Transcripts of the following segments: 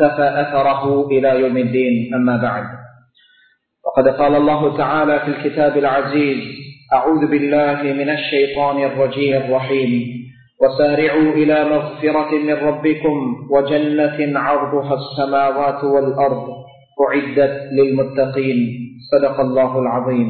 واقتفى أثره إلى يوم الدين أما بعد وقد قال الله تعالى في الكتاب العزيز أعوذ بالله من الشيطان الرجيم الرحيم وسارعوا إلى مغفرة من ربكم وجنة عرضها السماوات والأرض أعدت للمتقين صدق الله العظيم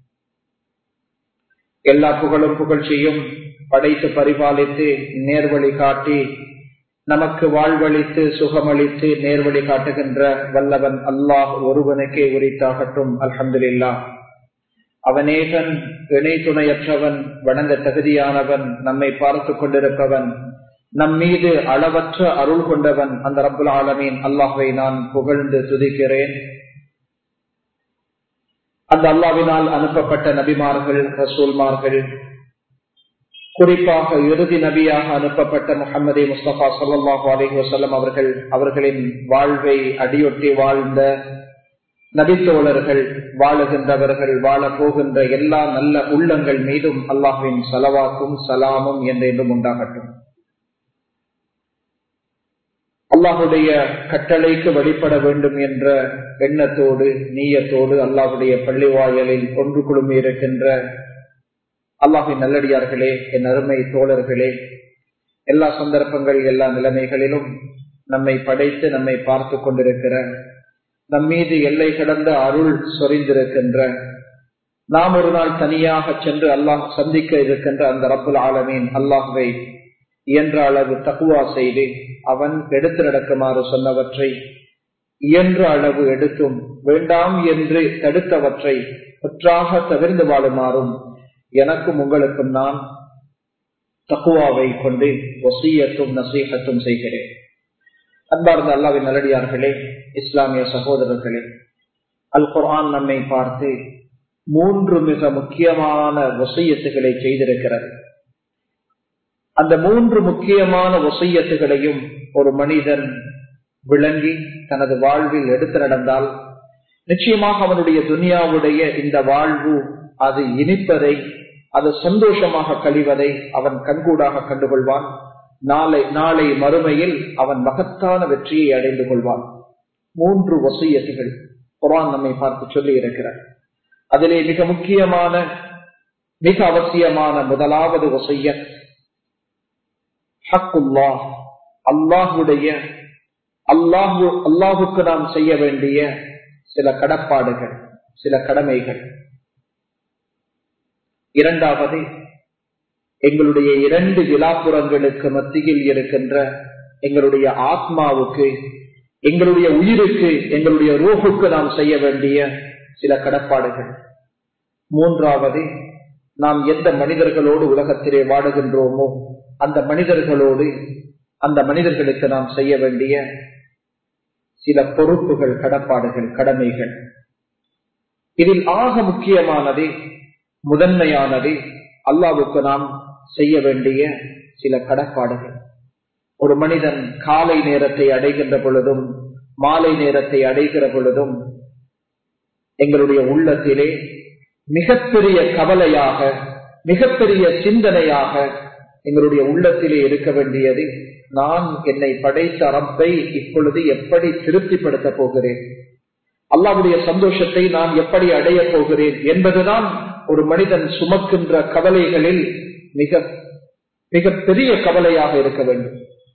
எல்லா புகழும் புகழ்ச்சியும் படைத்து பரிபாலித்து நேர்வழி காட்டி நமக்கு வாழ்வழித்து சுகமளித்து நேர்வழி காட்டுகின்ற வல்லவன் அல்லாஹ் ஒருவனுக்கே உரித்தாகட்டும் அல்ஹம்துலில்லா அவனேகன் இணை துணையற்றவன் வணங்க தகுதியானவன் நம்மை பார்த்து கொண்டிருப்பவன் நம் மீது அளவற்ற அருள் கொண்டவன் அந்த ரப்புல் ஆலமீன் அல்லாஹை நான் புகழ்ந்து துதிக்கிறேன் அந்த அல்லாவினால் அனுப்பப்பட்ட நபிமார்கள் ரசூல்மார்கள் குறிப்பாக இறுதி நபியாக அனுப்பப்பட்ட முகமது முஸ்தபா சல்லாஹு அலஹி வசல்லம் அவர்கள் அவர்களின் வாழ்வை அடியொட்டி வாழ்ந்த நபித்தோழர்கள் வாழுகின்றவர்கள் வாழ போகின்ற எல்லா நல்ல உள்ளங்கள் மீதும் அல்லாஹுவின் சலவாக்கும் சலாமும் என்றென்றும் உண்டாகட்டும் அல்லாஹுடைய கட்டளைக்கு வழிபட வேண்டும் என்ற எண்ணத்தோடு நீயத்தோடு அல்லாஹுடைய பள்ளி வாயலில் ஒன்று குழுமி இருக்கின்ற அல்லாஹின் நல்லடியார்களே என் அருமை தோழர்களே எல்லா சந்தர்ப்பங்கள் எல்லா நிலைமைகளிலும் நம்மை படைத்து நம்மை பார்த்து கொண்டிருக்கிற நம் மீது எல்லை கடந்த அருள் சொரிந்திருக்கின்ற நாம் ஒரு நாள் தனியாக சென்று அல்லாஹ் சந்திக்க இருக்கின்ற அந்த ரப்புல் ஆலமீன் அல்லாஹுவை இயன்ற அளவு தக்குவா செய்து அவன் எடுத்து நடக்குமாறு சொன்னவற்றை இயன்ற அளவு எடுத்தும் வேண்டாம் என்று தடுத்தவற்றை ஒற்றாக தவிர்ந்து வாழுமாறும் எனக்கும் உங்களுக்கும் நான் தக்குவாவை கொண்டு ஒசியத்தும் நசீகத்தும் செய்கிறேன் அன்பார்ந்த அல்லாவின் நல்லடியார்களே இஸ்லாமிய சகோதரர்களே அல் குர்ஆன் நம்மை பார்த்து மூன்று மிக முக்கியமான வசையத்துகளை செய்திருக்கிறது அந்த மூன்று முக்கியமான வசையத்துகளையும் ஒரு மனிதன் விளங்கி தனது வாழ்வில் எடுத்து நடந்தால் நிச்சயமாக அவனுடைய துனியாவுடைய இந்த வாழ்வு அது இனிப்பதை அது சந்தோஷமாக கழிவதை அவன் கண்கூடாக கண்டுகொள்வான் நாளை நாளை மறுமையில் அவன் மகத்தான வெற்றியை அடைந்து கொள்வான் மூன்று வசையத்துகள் குரான் நம்மை பார்த்து சொல்லி இருக்கிறார் அதிலே மிக முக்கியமான மிக அவசியமான முதலாவது வசையத் ஹக்குல்லா அல்லாஹுடைய அல்லாஹு அல்லாஹுக்கு நாம் செய்ய வேண்டிய சில கடப்பாடுகள் சில கடமைகள் இரண்டாவது எங்களுடைய இரண்டு விழாப்புறங்களுக்கு மத்தியில் இருக்கின்ற எங்களுடைய ஆத்மாவுக்கு எங்களுடைய உயிருக்கு எங்களுடைய ரூஹுக்கு நாம் செய்ய வேண்டிய சில கடப்பாடுகள் மூன்றாவது நாம் எந்த மனிதர்களோடு உலகத்திலே வாடுகின்றோமோ அந்த மனிதர்களோடு அந்த மனிதர்களுக்கு நாம் செய்ய வேண்டிய சில பொறுப்புகள் கடப்பாடுகள் கடமைகள் இதில் ஆக முக்கியமானது முதன்மையானது அல்லாவுக்கு நாம் செய்ய வேண்டிய சில கடப்பாடுகள் ஒரு மனிதன் காலை நேரத்தை அடைகின்ற பொழுதும் மாலை நேரத்தை அடைகிற பொழுதும் எங்களுடைய உள்ளத்திலே மிகப்பெரிய கவலையாக மிகப்பெரிய சிந்தனையாக எங்களுடைய உள்ளத்திலே இருக்க வேண்டியது நான் என்னை படைத்த ரப்பை இப்பொழுது எப்படி திருப்திப்படுத்த போகிறேன் அல்லாவுடைய சந்தோஷத்தை நான் எப்படி அடைய போகிறேன் என்பதுதான் ஒரு மனிதன் சுமக்கின்ற கவலைகளில் மிக மிக பெரிய கவலையாக இருக்க வேண்டும்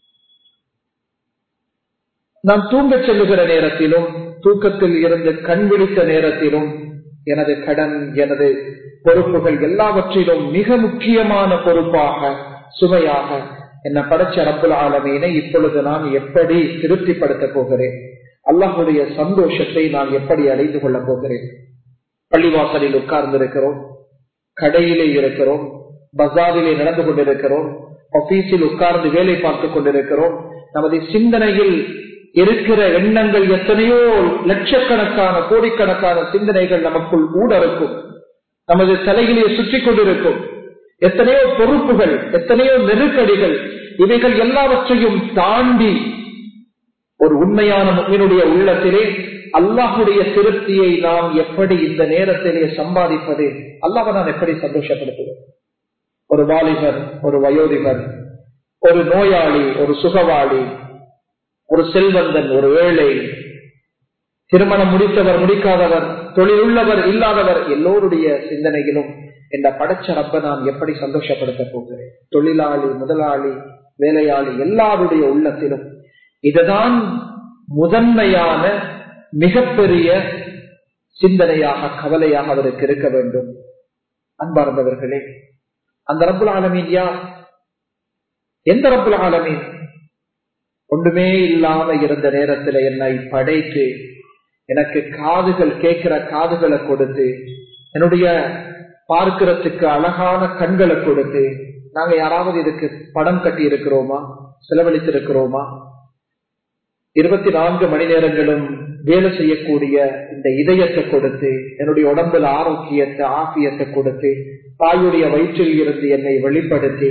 நான் தூங்கச் செல்லுகிற நேரத்திலும் தூக்கத்தில் இருந்து கண் விழித்த நேரத்திலும் எனது கடன் எனது பொறுப்புகள் எல்லாவற்றிலும் மிக முக்கியமான பொறுப்பாக சுமையாக என்ன படைச்ச ரப்புல் ஆலமீனை இப்பொழுது நான் எப்படி திருப்திப்படுத்த போகிறேன் அல்லாஹுடைய சந்தோஷத்தை நான் எப்படி அடைந்து கொள்ளப் போகிறேன் பள்ளிவாசலில் உட்கார்ந்து இருக்கிறோம் கடையிலே இருக்கிறோம் பஜாரிலே நடந்து கொண்டிருக்கிறோம் ஆபீஸில் உட்கார்ந்து வேலை பார்த்துக் கொண்டிருக்கிறோம் நமது சிந்தனையில் இருக்கிற எண்ணங்கள் எத்தனையோ லட்சக்கணக்கான கோடிக்கணக்கான சிந்தனைகள் நமக்குள் ஊடறுக்கும் நமது தலையிலே சுற்றி கொண்டிருக்கும் எத்தனையோ பொறுப்புகள் எத்தனையோ நெருக்கடிகள் இவைகள் எல்லாவற்றையும் தாண்டி ஒரு உண்மையான முக்மினுடைய உள்ளத்திலே அல்லாஹுடைய திருப்தியை நாம் எப்படி இந்த நேரத்திலே சம்பாதிப்பது அல்லாஹ் நான் எப்படி சந்தோஷப்படுத்துவேன் ஒரு வாலிபர் ஒரு வயோதிபர் ஒரு நோயாளி ஒரு சுகவாளி ஒரு செல்வந்தன் ஒரு ஏழை திருமணம் முடித்தவர் முடிக்காதவர் தொழில் உள்ளவர் இல்லாதவர் எல்லோருடைய சிந்தனையிலும் இந்த படைச்ச ரப்ப நான் எப்படி சந்தோஷப்படுத்த போகிறேன் தொழிலாளி முதலாளி வேலையாளி எல்லாருடைய உள்ளத்திலும் இதுதான் முதன்மையான மிகப்பெரிய சிந்தனையாக கவலையாக அவருக்கு இருக்க வேண்டும் அன்பார்ந்தவர்களே அந்த ரப்புல் ஆலமீன் யார் எந்த ரப்புல் ஆலமீன் ஒன்றுமே இல்லாம இருந்த நேரத்தில் என்னை படைத்து எனக்கு காதுகள் கேட்கிற காதுகளை கொடுத்து என்னுடைய பார்க்கிறதுக்கு அழகான கண்களை கொடுத்து நாங்க யாராவது இதுக்கு படம் கட்டி இருக்கிறோமா செலவழித்திருக்கிறோமா இருபத்தி நான்கு மணி நேரங்களும் வேலை செய்யக்கூடிய இந்த இதயத்தை கொடுத்து என்னுடைய உடம்புல ஆரோக்கியத்தை ஆசியத்தை கொடுத்து தாயுடைய வயிற்றில் இருந்து என்னை வெளிப்படுத்தி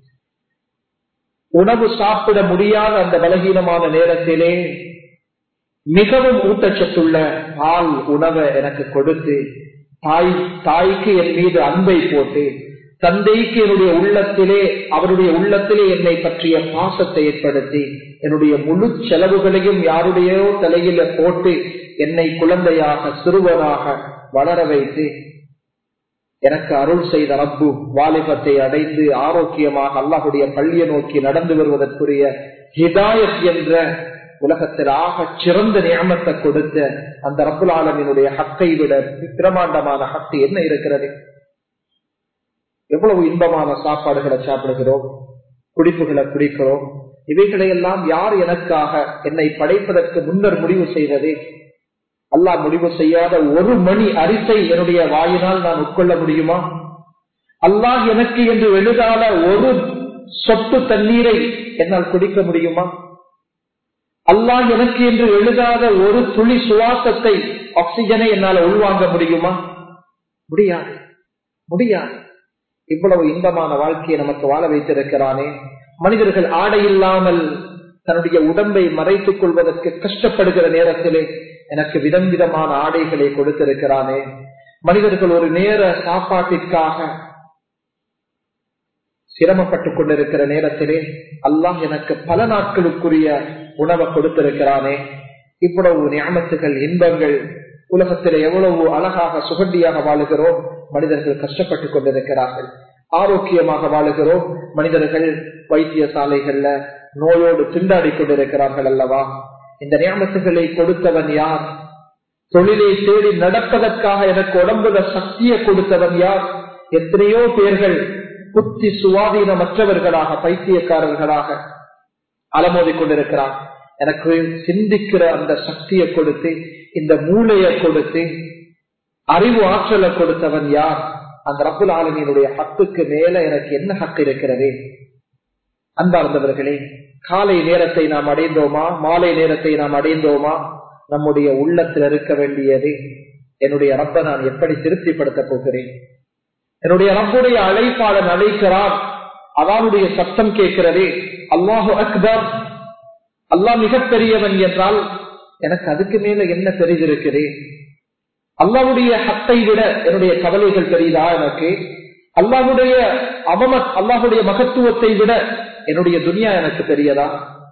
உணவு சாப்பிட முடியாத அந்த பலகீனமான நேரத்திலே மிகவும் ஊட்டச்சத்துள்ள பால் உணவை எனக்கு கொடுத்து தாய் தாய்க்கு என் மீது அன்பை போட்டு தந்தைக்கு என்னுடைய உள்ளத்திலே அவருடைய உள்ளத்திலே என்னை பற்றிய பாசத்தை ஏற்படுத்தி என்னுடைய முழு செலவுகளையும் யாருடையோ தலையில போட்டு என்னை குழந்தையாக சிறுவனாக வளர வைத்து எனக்கு அருள் செய்த ரப்பு வாலிபத்தை அடைந்து ஆரோக்கியமாக அல்லாஹுடைய பள்ளியை நோக்கி நடந்து வருவதற்குரிய ஹிதாயத் என்ற உலகத்தில் ஆக சிறந்த நியமத்தை கொடுத்த அந்த ரப்புல் ஆலமினுடைய ஹக்கை விட பிரமாண்டமான ஹக்கு என்ன இருக்கிறது எவ்வளவு இன்பமான சாப்பாடுகளை சாப்பிடுகிறோம் குடிப்புகளை குடிக்கிறோம் இவைகளை எல்லாம் யார் எனக்காக என்னை படைப்பதற்கு முன்னர் முடிவு செய்தது அல்லாஹ் முடிவு செய்யாத ஒரு மணி அரிசை என்னுடைய வாயினால் நான் உட்கொள்ள முடியுமா அல்லாஹ் எனக்கு என்று எழுதாத ஒரு சொட்டு தண்ணீரை என்னால் குடிக்க முடியுமா அல்லாஹ் எனக்கு என்று எழுதாத ஒரு துளி சுவாசத்தை ஆக்சிஜனை என்னால் உள்வாங்க முடியுமா முடியாது முடியாது இவ்வளவு இன்பமான வாழ்க்கையை நமக்கு வாழ வைத்திருக்கிறானே மனிதர்கள் ஆடை இல்லாமல் தன்னுடைய உடம்பை மறைத்துக் கொள்வதற்கு கஷ்டப்படுகிற நேரத்திலே எனக்கு விதம் விதமான ஆடைகளை கொடுத்திருக்கிறானே மனிதர்கள் ஒரு நேர சாப்பாட்டிற்காக சிரமப்பட்டுக் கொண்டிருக்கிற நேரத்திலே அல்லாஹ் எனக்கு பல நாட்களுக்குரிய உணவை கொடுத்திருக்கிறானே இவ்வளவு ஞாபகத்துகள் இன்பங்கள் உலகத்தில் எவ்வளவு அழகாக சுகண்டியாக வாழுகிறோம் மனிதர்கள் கஷ்டப்பட்டுக் கொண்டிருக்கிறார்கள் ஆரோக்கியமாக வாழுகிறோம் மனிதர்கள் வைத்தியசாலைகள்ல நோயோடு திண்டாடி கொண்டிருக்கிறார்கள் அல்லவா இந்த நியமத்துகளை கொடுத்தவன் யார் தொழிலை தேடி நடப்பதற்காக எனக்கு உடம்புல சக்தியை கொடுத்தவன் யார் எத்தனையோ பேர்கள் புத்தி சுவாதீனமற்றவர்களாக பைத்தியக்காரர்களாக அலமோதி கொண்டிருக்கிறான் எனக்கு சிந்திக்கிற அந்த சக்தியை கொடுத்து இந்த மூளையை கொடுத்து அறிவு ஆற்றலை கொடுத்தவன் யார் அந்த ரப்புல் ஆலமியினுடைய ஹத்துக்கு மேல எனக்கு என்ன ஹக்கு இருக்கிறது அன்பார்ந்தவர்களே காலை நேரத்தை நாம் அடைந்தோமா மாலை நேரத்தை நாம் அடைந்தோமா நம்முடைய உள்ளத்தில் இருக்க வேண்டியது என்னுடைய ரப்ப நான் எப்படி திருப்திப்படுத்த போகிறேன் என்னுடைய ரப்புடைய அழைப்பாளன் அழைக்கிறான் அவனுடைய சத்தம் கேட்கிறதே அல்லாஹு அக்பர் அல்லாஹ் மிகப்பெரியவன் என்றால் எனக்கு அதுக்கு மேல என்ன தெரிஞ்சிருக்குது அல்லாவுடைய ஹத்தை விட என்னுடைய கவலைகள் தெரியுதா எனக்கு அல்லாவுடைய அவம அல்லாஹுடைய மகத்துவத்தை விட என்னுடைய துனியா எனக்கு தெரியதா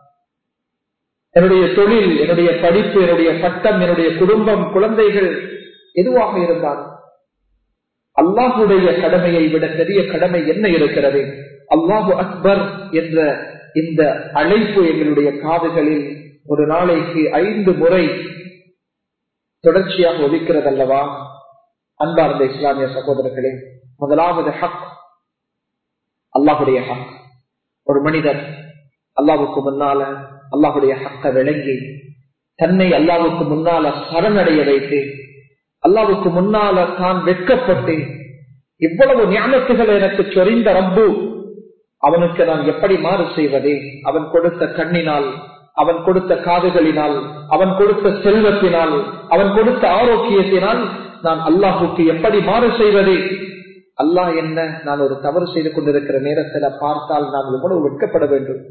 என்னுடைய தொழில் என்னுடைய படிப்பு என்னுடைய பட்டம் என்னுடைய குடும்பம் குழந்தைகள் எதுவாக இருந்தால் அல்லாஹுடைய கடமையை விட பெரிய கடமை என்ன இருக்கிறது அல்லாஹு அக்பர் என்ற இந்த அழைப்பு எங்களுடைய காதுகளில் ஒரு நாளைக்கு ஐந்து முறை தொடர்ச்சியாக ஒதுக்கிறது அல்லவா அன்பார்ந்த இஸ்லாமிய சகோதரர்களே முதலாவது ஹக் அல்லாஹுடைய ஹக் ஒரு மனிதர் அல்லாவுக்கு முன்னால அல்லாஹுடைய ஹக்க விளங்கி தன்னை அல்லாவுக்கு முன்னால சரணடைய வைத்து அல்லாவுக்கு முன்னால தான் வெட்கப்பட்டு இவ்வளவு ஞானத்துகள் எனக்கு சொரிந்த ரப்பு அவனுக்கு நான் எப்படி மாறு செய்வதே அவன் கொடுத்த கண்ணினால் அவன் கொடுத்த காதுகளினால் அவன் கொடுத்த செல்வத்தினால் அவன் கொடுத்த ஆரோக்கியத்தினால் நான் அல்லாஹுக்கு எப்படி மாறு செய்வதே அல்லாஹ் என்ன நான் ஒரு தவறு செய்து கொண்டிருக்கிற நேரத்தில் பார்த்தால் நான் எவ்வளவு வெட்கப்பட வேண்டும்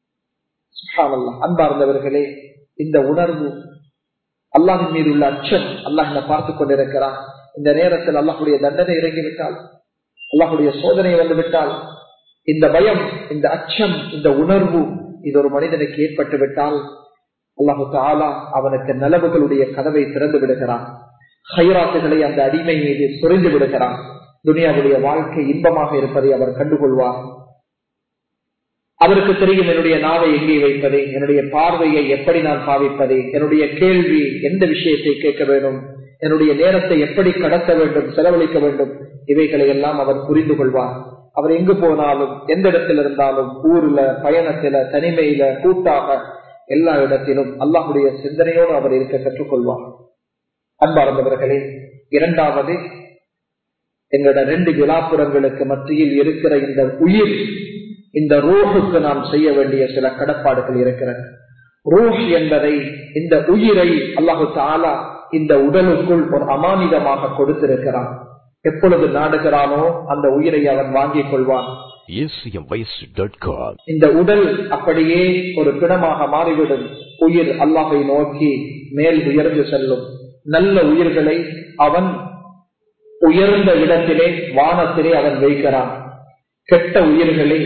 அன்பார்ந்தவர்களே இந்த உணர்வு அல்லாஹின் மீது உள்ள அச்சம் அல்லாஹ் என்ன பார்த்துக் கொண்டிருக்கிறான் இந்த நேரத்தில் அல்லாஹுடைய தண்டனை இறங்கிவிட்டால் அல்லாஹுடைய சோதனை வந்துவிட்டால் இந்த பயம் இந்த அச்சம் இந்த உணர்வு இது ஒரு மனிதனுக்கு ஏற்பட்டு விட்டால் அல்லாஹு தாலா அவனுக்கு நலவுகளுடைய கதவை திறந்து விடுகிறான் ஹைராத்துகளை அந்த அடிமை மீது சுரிந்து விடுகிறான் துனியாவுடைய வாழ்க்கை இன்பமாக இருப்பதை அவர் கண்டுகொள்வார் அவருக்கு தெரியும் என்னுடைய நாவை எங்கே வைப்பது என்னுடைய பார்வையை எப்படி நான் பாவிப்பது என்னுடைய கேள்வி எந்த விஷயத்தை கேட்க வேண்டும் என்னுடைய நேரத்தை எப்படி கடத்த வேண்டும் செலவழிக்க வேண்டும் இவைகளை எல்லாம் அவர் புரிந்து கொள்வார் அவர் எங்கு போனாலும் எந்த இடத்தில் இருந்தாலும் ஊர்ல பயணத்தில தனிமையில கூட்டாக எல்லா இடத்திலும் அல்லாஹுடைய சிந்தனையோடு அவர் இருக்க கற்றுக்கொள்வார் அன்பார்ந்தவர்களே இரண்டாவது எங்களோட ரெண்டு விழாப்புறங்களுக்கு மத்தியில் இருக்கிற இந்த உயிர் இந்த ரூஹுக்கு நாம் செய்ய வேண்டிய சில கடப்பாடுகள் இருக்கிறது ரூஹ் என்பதை இந்த உயிரை அல்லாஹு தாலா இந்த உடலுக்குள் ஒரு அமானிதமாக கொடுத்திருக்கிறான் எப்பொழுது நாடுகிறானோ அந்த உயிரை அவன் வாங்கிக் கொள்வான் acmvoice.com. இந்த உடல் அப்படியே ஒரு பிணமாக மாறிவிடும் உயிர் அல்லாஹை நோக்கி மேல் உயர்ந்து செல்லும் நல்ல உயிர்களை அவன் உயர்ந்த இடத்திலே வானத்திலே அவன் வைக்கிறான் கெட்ட உயிர்களை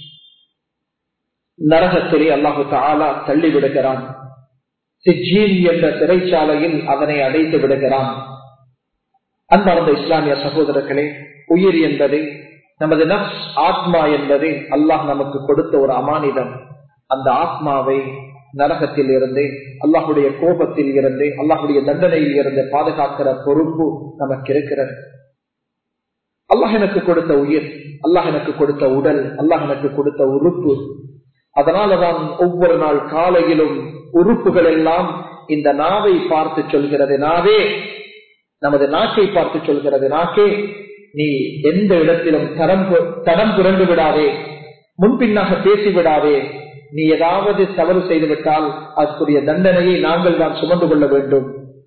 நரகத்திலே அல்லாஹு தாலா தள்ளி விடுகிறான் சிஜீன் என்ற சிறைச்சாலையில் அதனை அடைத்து விடுகிறான் அன்பார்ந்த இஸ்லாமிய சகோதரர்களே உயிர் என்பது நமது நப்ஸ் ஆத்மா என்பது அல்லாஹ் நமக்கு கொடுத்த ஒரு அமானிதம் அந்த ஆத்மாவை நரகத்தில் இருந்து அல்லாஹுடைய கோபத்தில் இருந்து அல்லாஹுடைய தண்டனையில் இருந்து பாதுகாக்கிற பொறுப்பு நமக்கு இருக்கிறது அல்லாஹ் எனக்கு கொடுத்த உயிர் அல்லாஹ் எனக்கு கொடுத்த உடல் அல்லாஹ் எனக்கு கொடுத்த உறுப்பு அதனாலதான் ஒவ்வொரு நாள் காலையிலும் உறுப்புகள் எல்லாம் இந்த நாவை பார்த்து சொல்கிறது நாவே நமது நாக்கை பார்த்து சொல்கிறது நாக்கே நீ எந்த இடத்திலும் தரம் பு- தடம் புரண்டு விடாதே முன்பின்னாக பேசிவிடாதே நீ ஏதாவது தவறு செய்துவிட்டால் அதற்குரிய தண்டனையை நாங்கள் தான் சுமந்து கொள்ள வேண்டும்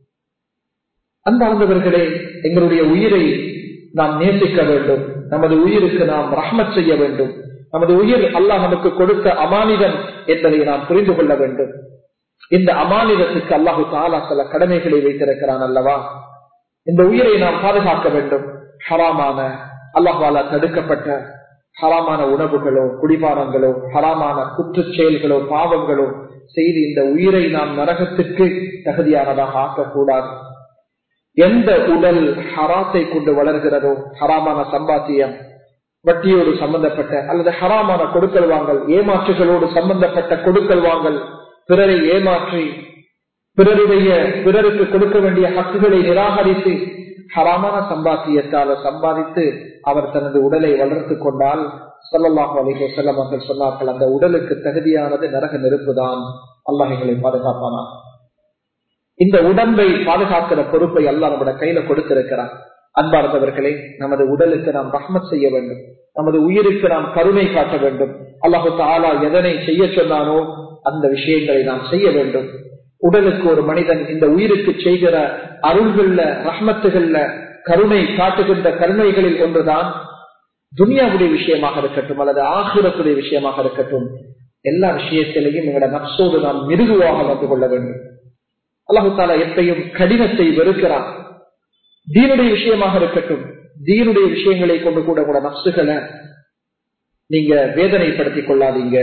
அன்பார்ந்தவர்களே எங்களுடைய உயிரை நாம் நேசிக்க வேண்டும் நமது உயிருக்கு நாம் ரஹ்மத் செய்ய வேண்டும் நமது உயிர் அல்லாஹ் நமக்கு கொடுத்த அமானிதம் என்பதை நாம் புரிந்து கொள்ள வேண்டும் இந்த அமானிதத்துக்கு அல்லாஹு தாலா சில கடமைகளை வைத்திருக்கிறான் அல்லவா இந்த உயிரை நாம் பாதுகாக்க வேண்டும் ஹராமான அல்லாஹால தடுக்கப்பட்ட ஹராமான உணவுகளோ குடிபானங்களோ ஹராமான குற்றச் செயல்களோ பாவங்களோ செய்து இந்த உயிரை நாம் நரகத்துக்கு தகுதியானதாக ஆக்கக்கூடாது எந்த உடல் ஹராத்தை கொண்டு வளர்கிறதோ ஹராமான சம்பாத்தியம் வட்டியோடு சம்பந்தப்பட்ட அல்லது ஹராமான கொடுக்கல் வாங்கல் ஏமாற்றுகளோடு சம்பந்தப்பட்ட கொடுக்கல் வாங்கல் பிறரை ஏமாற்றி பிறருடைய பிறருக்கு கொடுக்க வேண்டிய ஹக்குகளை நிராகரித்து ஹராமான சம்பாத்தியத்தால சம்பாதித்து அவர் தனது உடலை வளர்த்து கொண்டால் சொல்லல்லாஹு அலிஹோ செல்லம் அவர்கள் சொன்னார்கள் அந்த உடலுக்கு தகுதியானது நரக நெருப்புதான் அல்லாஹ் எங்களை பாதுகாப்பானா இந்த உடம்பை பாதுகாக்கிற பொறுப்பை அல்லாஹ் நம்முடைய கையில கொடுத்திருக்கிறான் அன்பார்ந்தவர்களே நமது உடலுக்கு நாம் ரஹ்மத் செய்ய வேண்டும் நமது உயிருக்கு நாம் கருணை காட்ட வேண்டும் அல்லாஹு தாலா எதனை செய்ய சொன்னானோ அந்த விஷயங்களை நாம் செய்ய வேண்டும் உடலுக்கு ஒரு மனிதன் இந்த உயிருக்கு செய்கிற அருள்கள்ல ரஹ்மத்துகள்ல கருணை காட்டுகின்ற கருணைகளில் ஒன்றுதான் துனியாவுடைய விஷயமாக இருக்கட்டும் அல்லது ஆகிரத்துடைய விஷயமாக இருக்கட்டும் எல்லா விஷயத்திலையும் எங்களோட நப்சோடு நாம் மிருதுவாக வந்து கொள்ள வேண்டும் அல்லாஹு தாலா எப்பையும் கடினத்தை வெறுக்கிறான் தீனுடைய விஷயமாக இருக்கட்டும் தீனுடைய விஷயங்களை கொண்டு கூட கூட நப்சுகளை நீங்க வேதனைப்படுத்திக் கொள்ளாதீங்க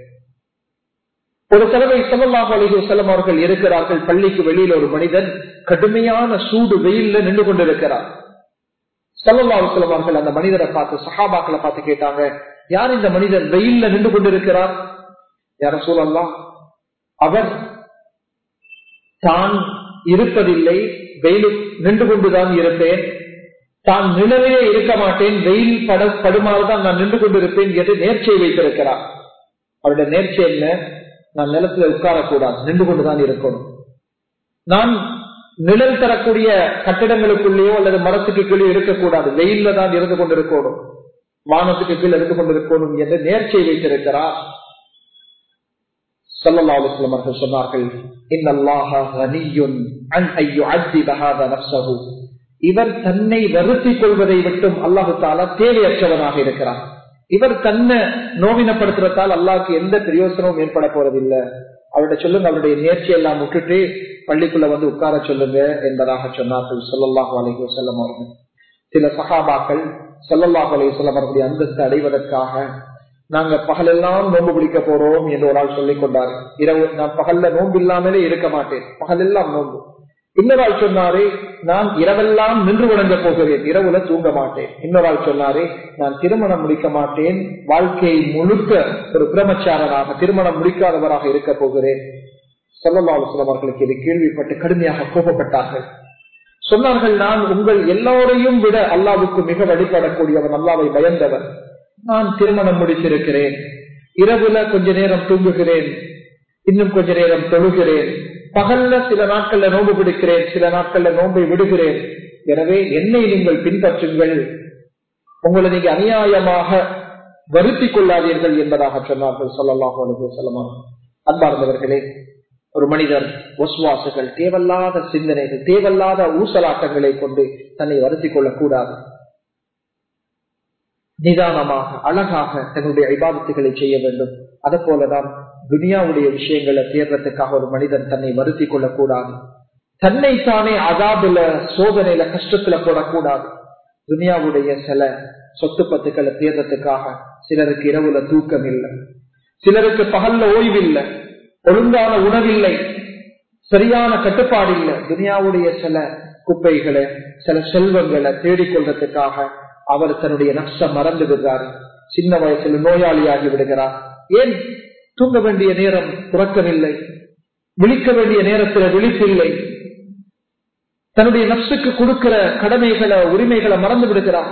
ஒரு தடவை செல்லமாக அலிஹு செல்லம் அவர்கள் இருக்கிறார்கள் பள்ளிக்கு வெளியில் ஒரு மனிதன் கடுமையான சூடு வெயில்ல நின்று கொண்டிருக்கிறார் சல்லல்லா அலுவலம் அவர்கள் அந்த மனிதரை பார்த்து சஹாபாக்களை பார்த்து கேட்டாங்க யார் இந்த மனிதன் வெயில்ல நின்று கொண்டிருக்கிறார் யார சூழல்லாம் அவர் தான் இருப்பதில்லை வெயில் நின்று கொண்டுதான் இருப்பேன் தான் நிழலே இருக்க மாட்டேன் வெயில் பட படுமாறுதான் நான் நின்று கொண்டிருப்பேன் என்று நேர்ச்சியை வைத்திருக்கிறார் அவருடைய நேர்ச்சி என்ன நான் நிலத்துல உட்காரக்கூடாது நின்று கொண்டுதான் இருக்கணும் நான் நிழல் தரக்கூடிய கட்டிடங்களுக்குள்ளேயோ அல்லது மரத்துக்கு கீழே இருக்கக்கூடாது வெயில்ல தான் இருந்து கொண்டிருக்கணும் வானத்துக்கு கீழே இருந்து கொண்டிருக்கணும் என்று நேர்ச்சியை வைத்திருக்கிறார் சல்லல்லாஹுஸ்லம் அவர்கள் சொன்னார்கள் இவர் தன்னை வருத்திக் கொள்வதை விட்டும் அல்லாஹு தாலா தேவையற்றவனாக இருக்கிறார் இவர் தன்னை நோவினப்படுத்துறதால் அல்லாவுக்கு எந்த பிரயோசனமும் ஏற்பட போறதில்லை அவருடைய சொல்லுங்க அவருடைய நேர்ச்சி எல்லாம் விட்டுட்டு பள்ளிக்குள்ள வந்து உட்கார சொல்லுங்க என்பதாக சொன்னார்கள் சொல்லல்லாஹு அலைஹி வஸல்லம் அவர்கள் சில சகாபாக்கள் சொல்லல்லாஹு அலைஹி வஸல்லம் அவர்களுடைய அந்தஸ்து அடைவதற்காக நாங்க பகலெல்லாம் நோன்பு பிடிக்க போறோம் என்று ஒரு ஆள் சொல்லிக் கொண்டார் இரவு நான் பகல்ல நோன்பு இல்லாமலே இருக்க மாட்டேன் பகலெல்லாம் நோன்பு இன்னொரு ஆள் சொன்னாரு நான் இரவெல்லாம் நின்று வணங்க போகிறேன் இரவுல தூங்க மாட்டேன் இன்னொரு ஆள் சொன்னாரு நான் திருமணம் முடிக்க மாட்டேன் வாழ்க்கை முழுக்க ஒரு பிரமச்சாரனாக திருமணம் முடிக்காதவராக இருக்க போகிறேன் சொல்லலாலுசலம் அவர்களுக்கு இது கேள்விப்பட்டு கடுமையாக கோபப்பட்டார்கள் சொன்னார்கள் நான் உங்கள் எல்லோரையும் விட அல்லாவுக்கு மிக வழிபடக்கூடியவன் அல்லாவை பயந்தவன் நான் திருமணம் முடித்திருக்கிறேன் இரவுல கொஞ்ச நேரம் தூங்குகிறேன் இன்னும் கொஞ்ச நேரம் தொழுகிறேன் பகல்ல சில நாட்கள்ல நோன்பு பிடிக்கிறேன் சில நாட்கள்ல நோன்பை விடுகிறேன் எனவே என்னை நீங்கள் பின்பற்றுங்கள் உங்களை நீங்க அநியாயமாக வருத்திக் கொள்ளாதீர்கள் என்பதாக சொன்னார்கள் சொல்லலாம் சொல்லமா அன்பார்ந்தவர்களே ஒரு மனிதர் ஒஸ்வாசுகள் தேவல்லாத சிந்தனைகள் தேவல்லாத ஊசலாட்டங்களை கொண்டு தன்னை வருத்திக் கொள்ளக்கூடாது நிதானமாக அழகாக தன்னுடைய ஐபாதத்துகளை செய்ய வேண்டும் அதை போலதான் துனியாவுடைய விஷயங்களை தேர்றதுக்காக ஒரு மனிதன் தன்னை வருத்திக் கொள்ளக்கூடாது தன்னை தானே அதாபுல சோதனையில கஷ்டத்துல போடக்கூடாது துனியாவுடைய சில சொத்து பத்துக்களை தேர்றதுக்காக சிலருக்கு இரவுல தூக்கம் இல்லை சிலருக்கு பகல்ல ஓய்வில்லை ஒழுங்கான உணவில்லை சரியான கட்டுப்பாடு இல்லை துனியாவுடைய சில குப்பைகளை சில செல்வங்களை தேடிக்கொள்றதுக்காக அவர் தன்னுடைய நஷ்ட மறந்து விடுறார் சின்ன வயசுல நோயாளியாகி விடுகிறார் ஏன் தூங்க வேண்டிய நேரம் துறக்கவில்லை விழிக்க வேண்டிய நேரத்தில் விழிப்பில்லை தன்னுடைய நப்சுக்கு கொடுக்கிற கடமைகளை உரிமைகளை மறந்து விடுகிறார்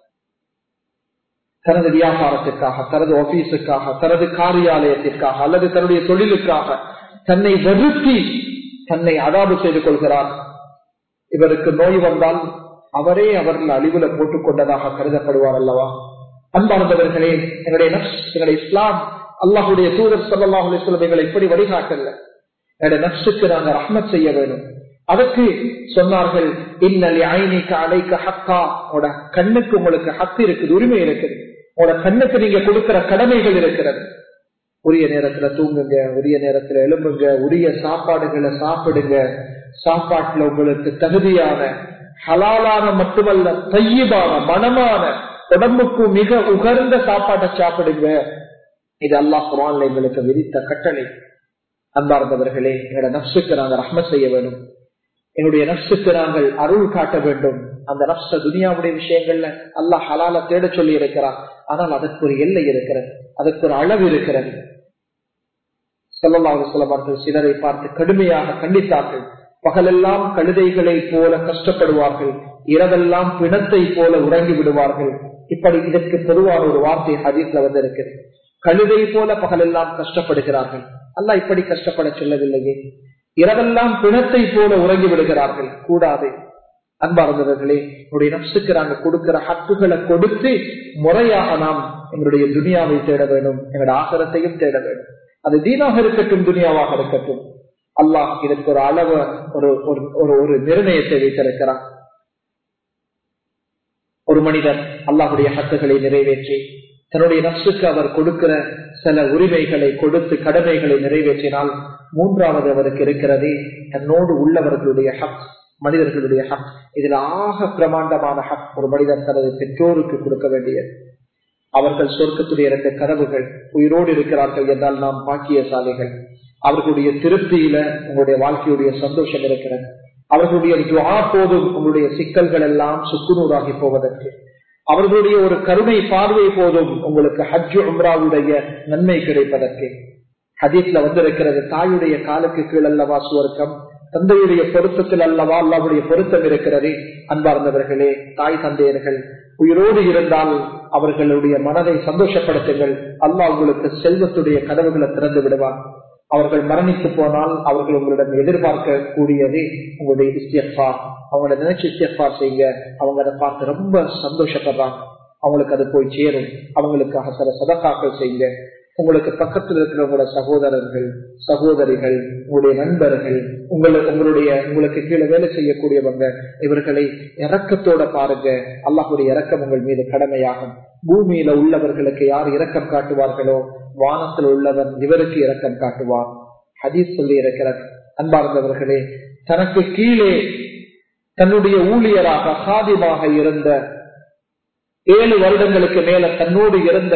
தனது வியாபாரத்திற்காக தனது ஆபீஸுக்காக தனது காரியாலயத்திற்காக அல்லது தன்னுடைய தொழிலுக்காக தன்னை வருத்தி தன்னை அதாபு செய்து கொள்கிறார் இவருக்கு நோய் வந்தால் அவரே அவர்கள் அழிவுல போட்டுக் கொண்டதாக கருதப்படுவார் அல்லவா அன்பார்ந்தவர்களே எங்களுடைய நப்ஸ் எங்களுடைய இஸ்லாம் அல்லாஹுடைய தூதர் சல்லாஹுடைய சொல்வதைகளை இப்படி வழிகாட்டல என்னுடைய நப்சுக்கு நாங்க ரஹ்மத் செய்ய வேணும் அதுக்கு சொன்னார்கள் இன்னலி ஐனிக்கு அலைக்க ஹக்கா உங்களோட கண்ணுக்கு உங்களுக்கு ஹக்கு இருக்குது உரிமை இருக்குது உங்களோட கண்ணுக்கு நீங்க கொடுக்கிற கடமைகள் இருக்கிறது உரிய நேரத்துல தூங்குங்க உரிய நேரத்துல எழும்புங்க உரிய சாப்பாடுகளை சாப்பிடுங்க சாப்பாட்டுல உங்களுக்கு தகுதியான ஹலாலான மட்டுமல்ல தையபான மனமான உடம்புக்கு மிக உகர்ந்த சாப்பாட்டை சாப்பிடுங்க இது அல்லாஹ் குரான்ல எங்களுக்கு விதித்த கட்டளை அன்பார்ந்தவர்களே எங்களோட நப்சுக்கு நாங்கள் ரஹ்ம செய்ய வேண்டும் என்னுடைய நப்சுக்கு நாங்கள் அருள் காட்ட வேண்டும் அந்த நப்ச துனியாவுடைய விஷயங்கள்ல அல்லாஹ் ஹலால தேட சொல்லி இருக்கிறார் ஆனால் அதற்கு ஒரு எல்லை இருக்கிறது அதற்கு ஒரு அளவு இருக்கிறது சொல்லலாக சொல்லவார்கள் சிலரை பார்த்து கடுமையாக கண்டித்தார்கள் பகலெல்லாம் கழுதைகளை போல கஷ்டப்படுவார்கள் இரவெல்லாம் பிணத்தை போல உறங்கி விடுவார்கள் இப்படி இதற்கு பொதுவான ஒரு வார்த்தை ஹதீஸ்ல வந்து இருக்குது கழுதை போல பகலெல்லாம் கஷ்டப்படுகிறார்கள் அல்ல இப்படி கஷ்டப்பட சொல்லவில்லையே இரவெல்லாம் பிணத்தை போல உறங்கி விடுகிறார்கள் கூடாது அன்பார்ந்தவர்களே என்னுடைய நப்சுக்கு நாங்கள் கொடுக்கிற ஹக்குகளை கொடுத்து முறையாக நாம் எங்களுடைய துனியாவை தேட வேண்டும் எங்களுடைய ஆகரத்தையும் தேட வேண்டும் அது தீனாக இருக்கட்டும் துனியாவாக இருக்கட்டும் அல்லாஹ் இதற்கு ஒரு அளவு ஒரு ஒரு ஒரு நிர்ணயத்தை வைத்திருக்கிறார் ஒரு மனிதன் அல்லாஹுடைய ஹக்குகளை நிறைவேற்றி தன்னுடைய நப்சுக்கு அவர் கொடுக்கிற சில உரிமைகளை கொடுத்து கடமைகளை நிறைவேற்றினால் மூன்றாவது அவருக்கு இருக்கிறதே தன்னோடு உள்ளவர்களுடைய ஹக் மனிதர்களுடைய ஹக் இதுல ஆக பிரமாண்டமான ஹக் ஒரு மனிதன் தனது பெற்றோருக்கு கொடுக்க வேண்டியது அவர்கள் சொர்க்கத்துடைய இரண்டு கதவுகள் உயிரோடு இருக்கிறார்கள் என்றால் நாம் பாக்கியசாலிகள் அவர்களுடைய திருப்தியில உங்களுடைய வாழ்க்கையுடைய சந்தோஷம் இருக்கிறது அவர்களுடைய துவா போதும் உங்களுடைய சிக்கல்கள் எல்லாம் சுக்குநூறாகி போவதற்கு அவர்களுடைய ஒரு கருணை பார்வை போதும் உங்களுக்கு ஹஜ் உம்ராவுடைய நன்மை கிடைப்பதற்கு ஹதீஸ்ல வந்திருக்கிறது தாயுடைய காலுக்கு கீழ் அல்லவா சுவர்க்கம் தந்தையுடைய பொருத்தத்தில் அல்லவா அல்லாவுடைய பொருத்தம் இருக்கிறது அன்பார்ந்தவர்களே தாய் தந்தையர்கள் உயிரோடு இருந்தால் அவர்களுடைய மனதை சந்தோஷப்படுத்துங்கள் அல்லாஹ் உங்களுக்கு செல்வத்துடைய கதவுகளை திறந்து விடுவார் அவர்கள் மரணித்து போனால் அவர்கள் உங்களிடம் எதிர்பார்க்க கூடியது உங்களுடைய இஸ்தியஃபார் அவங்கள நினைச்சு இஸ்தியஃபார் செய்யுங்க அவங்க அதை பார்த்து ரொம்ப சந்தோஷப்படுறாங்க அவங்களுக்கு அது போய் சேரும் அவங்களுக்காக சில சதக்காக்கள் செய்யுங்க உங்களுக்கு பக்கத்தில் இருக்கிற உங்களோட சகோதரர்கள் சகோதரிகள் உங்களுடைய நண்பர்கள் உங்களை உங்களுடைய உங்களுக்கு கீழே வேலை செய்யக்கூடியவங்க இவர்களை இறக்கத்தோட பாருங்க அல்லாஹுடைய இறக்கம் உங்கள் மீது கடமையாகும் பூமியில உள்ளவர்களுக்கு யார் இரக்கம் காட்டுவார்களோ வானத்தில் உள்ளவன் இவருக்கு இரக்கம் காட்டுவார் ஹதீஸ் சொல்லி இருக்கிறார் அன்பார்ந்தவர்களே தனக்கு கீழே தன்னுடைய ஊழியராக சாதிமாக இருந்த ஏழு வருடங்களுக்கு மேல தன்னோடு இருந்த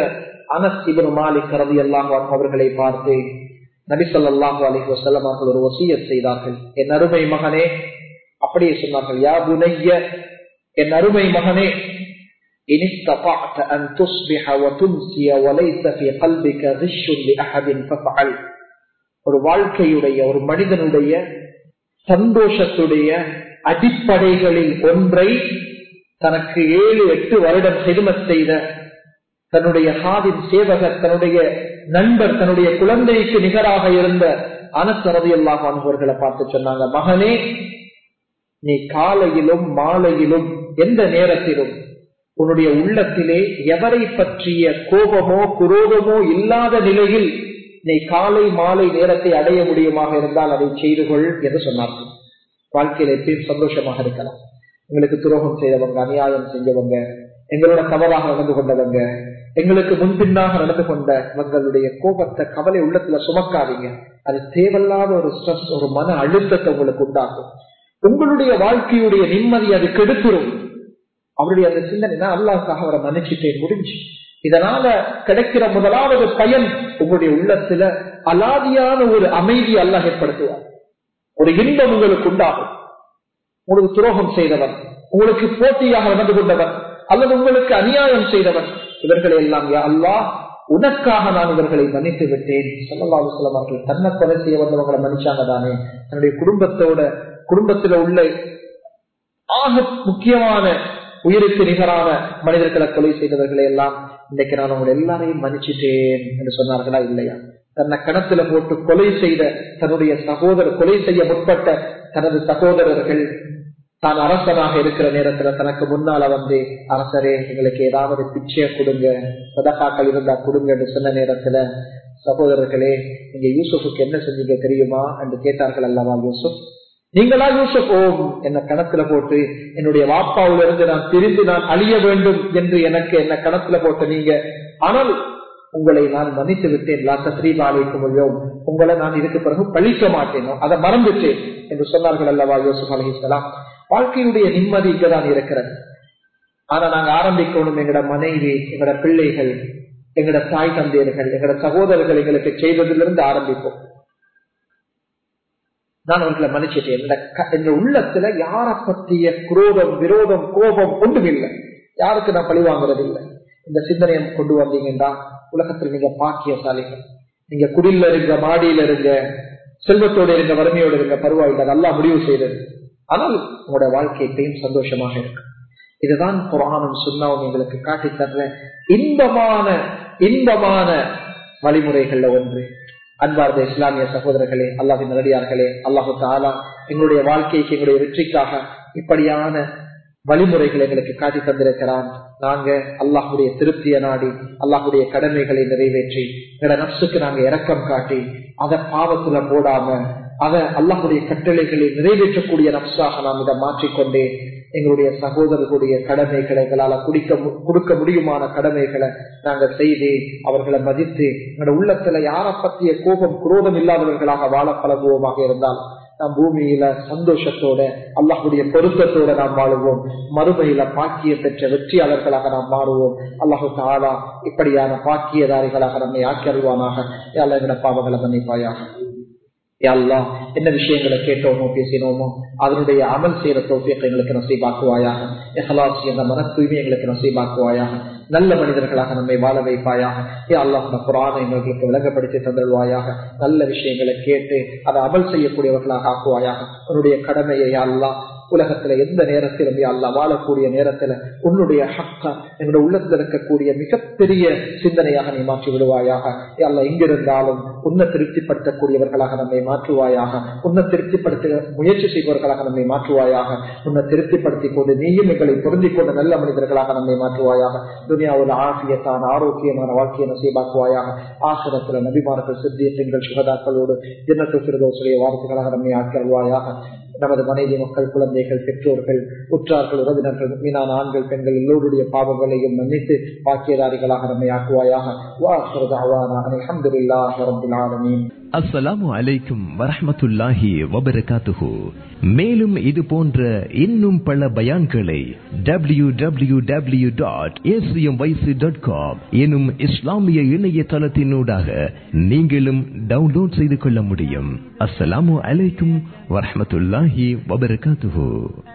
அனஸ் இபன் மாலிக் ரவி அல்லாஹ் அவர்களை பார்த்து நபி சொல்லாஹு அலி வசல்லம் அவர்கள் ஒரு வசியத் செய்தார்கள் என் அருமை மகனே அப்படியே சொன்னார்கள் யா புனைய என் அருமை மகனே إن استطعت أن تصبح وتمسي وليس في قلبك غش لأحد فافعل ஒரு வாழ்க்கையுடைய ஒரு மனிதனுடைய சந்தோஷத்துடைய அடிப்படைகளில் ஒன்றை தனக்கு ஏழு எட்டு வருடம் சிறுமத் செய்த தன்னுடைய ஹாதின் சேவகர் தன்னுடைய நண்பர் தன்னுடைய குழந்தைக்கு நிகராக இருந்த அனசரதி அல்லாஹ் அனுபவர்களை பார்த்து சொன்னாங்க மகனே நீ காலையிலும் மாலையிலும் எந்த நேரத்திலும் உன்னுடைய உள்ளத்திலே எவரை பற்றிய கோபமோ குரோதமோ இல்லாத நிலையில் நீ காலை மாலை நேரத்தை அடைய முடியுமாக இருந்தால் அதை செய்து கொள் என்று சொன்னார்கள் வாழ்க்கையில எப்பயும் சந்தோஷமாக இருக்கலாம் எங்களுக்கு துரோகம் செய்தவங்க அநியாயம் செஞ்சவங்க எங்களோட தவறாக நடந்து கொண்டவங்க எங்களுக்கு முன்பின்னாக நடந்து கொண்டவங்களுடைய கோபத்தை கவலை உள்ளத்துல சுமக்காதீங்க அது தேவையில்லாத ஒரு ஸ்ட்ரெஸ் ஒரு மன அழுத்தத்தை உங்களுக்கு உண்டாகும் உங்களுடைய வாழ்க்கையுடைய நிம்மதி அது கெடுத்துரும் அவருடைய அந்த சிந்தனை அல்லாஹாக அவரை மன்னிச்சுட்டேன் முடிஞ்சு இதனால கிடைக்கிற முதலாவது பயன் உங்களுடைய உள்ளத்துல அலாதியான ஒரு அமைதி அல்லாஹ் ஏற்படுத்துவார் ஒரு இன்பம் உங்களுக்கு உண்டாகும் உங்களுக்கு துரோகம் செய்தவர் உங்களுக்கு போட்டியாக நடந்து கொண்டவர் அல்லது உங்களுக்கு அநியாயம் செய்தவர் இவர்களை எல்லாம் அல்லாஹ் உனக்காக நான் இவர்களை மன்னித்து விட்டேன் சொல்லலாலு சொல்லவர்கள் தன்னை கொலை செய்ய வந்தவங்களை மன்னிச்சாங்க தானே தன்னுடைய குடும்பத்தோட குடும்பத்துல உள்ள ஆக முக்கியமான உயிருக்கு நிகரான மனிதர்களை கொலை செய்தவர்களை எல்லாம் இன்னைக்கு நான் உங்களை எல்லாரையும் மன்னிச்சிட்டேன் என்று சொன்னார்களா இல்லையா தன்னை கணத்துல போட்டு கொலை செய்த தன்னுடைய சகோதரர் கொலை செய்ய முற்பட்ட தனது சகோதரர்கள் தான் அரசனாக இருக்கிற நேரத்துல தனக்கு முன்னால வந்து அரசரே எங்களுக்கு ஏதாவது பிச்சைய கொடுங்க சதகாக்கள் இருந்தா கொடுங்க என்று சொன்ன நேரத்துல சகோதரர்களே நீங்க யூசுஃபுக்கு என்ன செஞ்சீங்க தெரியுமா என்று கேட்டார்கள் அல்லவா யூசுப் நீங்களா யூசுப் ஓம் என்ன கணத்துல போட்டு என்னுடைய வாப்பாவில இருந்து நான் பிரிந்து நான் அழிய வேண்டும் என்று எனக்கு என்ன கணத்துல போட்ட நீங்க ஆனால் உங்களை நான் மன்னித்து விட்டேன் லாத்த ஸ்ரீபாலைக்கும் முடியும் உங்களை நான் இதுக்கு பிறகு பழிக்க மாட்டேனோ அதை மறந்துட்டேன் என்று சொன்னார்கள் அல்லவா யூசுப் அலிஸ்லாம் வாழ்க்கையுடைய நிம்மதி இங்கதான் இருக்கிறது ஆனா நாங்க ஆரம்பிக்கணும் எங்கட மனைவி எங்கட பிள்ளைகள் எங்கட தாய் தந்தையர்கள் எங்கட சகோதரர்கள் எங்களுக்கு செய்ததிலிருந்து ஆரம்பிப்போம் நான் அவர்களை மன்னிச்சிட்டேன் என்ற உள்ளத்துல யார பற்றிய குரோதம் விரோதம் கோபம் ஒன்றும் இல்லை யாருக்கு நான் பழி வாங்குறது இல்லை இந்த சிந்தனையை கொண்டு வந்தீங்கன்னா உலகத்தில் நீங்க பாக்கியசாலிகள் நீங்க குடில இருங்க மாடியில இருங்க செல்வத்தோடு இருங்க வறுமையோடு இருங்க பருவாயில்லை நல்லா முடிவு செய்தது ஆனால் உங்களோட வாழ்க்கையையும் சந்தோஷமாக இருக்கு இதுதான் புராணம் சுண்ணாவும் எங்களுக்கு காட்டி தர்ற இன்பமான இன்பமான வழிமுறைகள்ல ஒன்று அன்பார்ந்த இஸ்லாமிய சகோதரர்களே அல்லாஹின் நல்லடியார்களே அல்லாஹு தாலா எங்களுடைய வாழ்க்கைக்கு எங்களுடைய வெற்றிக்காக இப்படியான வழிமுறைகளை எங்களுக்கு காட்டி தந்திருக்கிறான் நாங்க அல்லாஹுடைய திருப்திய நாடி அல்லாஹுடைய கடமைகளை நிறைவேற்றி எங்களோட நப்சுக்கு நாங்க இரக்கம் காட்டி அதை பாவத்துல போடாம அதை அல்லாஹுடைய கட்டளைகளை நிறைவேற்றக்கூடிய நப்சாக நாம் இதை மாற்றிக்கொண்டே எங்களுடைய சகோதரர்களுடைய கடமைகளை எங்களால குடிக்க கொடுக்க முடியுமான கடமைகளை நாங்க செய்து அவர்களை மதித்து எங்களோட உள்ளத்துல யாரை பற்றிய கோபம் குரோதம் இல்லாதவர்களாக வாழ பழகுவோமாக இருந்தால் நாம் பூமியில சந்தோஷத்தோட அல்லாஹுடைய பொருத்தத்தோட நாம் வாழுவோம் மறுமையில பாக்கிய பெற்ற வெற்றியாளர்களாக நாம் மாறுவோம் அல்லாஹு தாலா இப்படியான பாக்கியதாரிகளாக நம்மை ஆக்கியல்வானாக எங்களோட பாவங்களை மன்னிப்பாயாக அல்லா என்ன விஷயங்களை கேட்டோமோ பேசினோமோ அதனுடைய அமல் செய்யற தோப்பியத்தை எங்களுக்கு நசீபாக்குவாயாக எஹலாசி என்ற மன தூய்மை எங்களுக்கு நசீபாக்குவாயாக நல்ல மனிதர்களாக நம்மை வாழ வைப்பாயாக ஏ அல்லாஹ் குரானை எங்களுக்கு விளங்கப்படுத்தி தந்தல்வாயாக நல்ல விஷயங்களை கேட்டு அதை அமல் செய்யக்கூடியவர்களாக ஆக்குவாயாக உன்னுடைய கடமையை அல்லா உலகத்துல எந்த நேரத்திலும் அல்லா வாழக்கூடிய நேரத்துல உன்னுடைய ஹக்கா எங்களுடைய உள்ளத்துல இருக்கக்கூடிய மிகப்பெரிய சிந்தனையாக நீ மாற்றி விடுவாயாக அல்ல எங்கிருந்தாலும் உன்னை திருப்திப்படுத்தக்கூடியவர்களாக நம்மை மாற்றுவாயாக உன்னை திருப்திப்படுத்த முயற்சி செய்பவர்களாக நம்மை மாற்றுவாயாக உன்னை திருப்திப்படுத்திக் கொண்டு நீயும் எங்களை பொருந்திக் கொண்ட நல்ல மனிதர்களாக நம்மை மாற்றுவாயாக துனியாவில் ஆசியத்தான ஆரோக்கியமான வாழ்க்கையை நசீபாக்குவாயாக ஆசிரத்துல நபிமார்கள் சித்தியங்கள் சுகதாக்களோடு ஜன்னத்து சிறுதோசுடைய வார்த்தைகளாக நம்மை ஆக்கிடுவாயாக நமது மனைவி மக்கள் குழந்தைகள் பெற்றோர்கள் உற்றார்கள் உறவினர்கள் மீனான ஆண்கள் பெண்கள் எல்லோருடைய பாவங்களையும் மன்னித்து பாக்கியதாரிகளாக நம்மை ஆக்குவாயாக வா அஹமதுல்லாஹ் ரபுல் ஆலமீன் அஸ்ஸலாமு அலைக்கும் வரஹ்மத்துல்லாஹி வபரகாத்துஹு மேலும் இது போன்ற இன்னும் பல பயான்களை W W W dot dot com எனும் இஸ்லாமிய இணையதளத்தினூடாக நீங்களும் டவுன்லோட் செய்து கொள்ள முடியும் அஸ்ஸலாமு அலைக்கும் வரஹ்மத்துல்லாஹி வபரகாத்துஹு